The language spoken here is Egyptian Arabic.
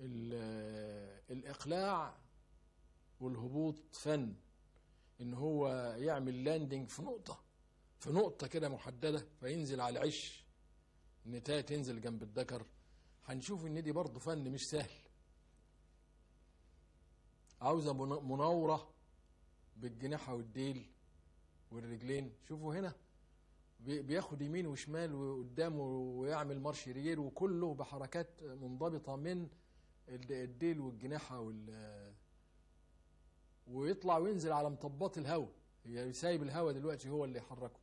ال- الإقلاع والهبوط فن إن هو يعمل لاندنج في نقطة في نقطة كده محددة فينزل على العش النتاية تنزل جنب الذكر هنشوف إن دي برضه فن مش سهل عاوزة من- مناورة بالجناحة والديل والرجلين شوفوا هنا بي- بياخد يمين وشمال وقدامه ويعمل مارش ريير وكله بحركات منضبطة من الد- الديل والجناحة وال ويطلع وينزل على مطبات الهواء هي سايب الهواء دلوقتي هو اللي يحركه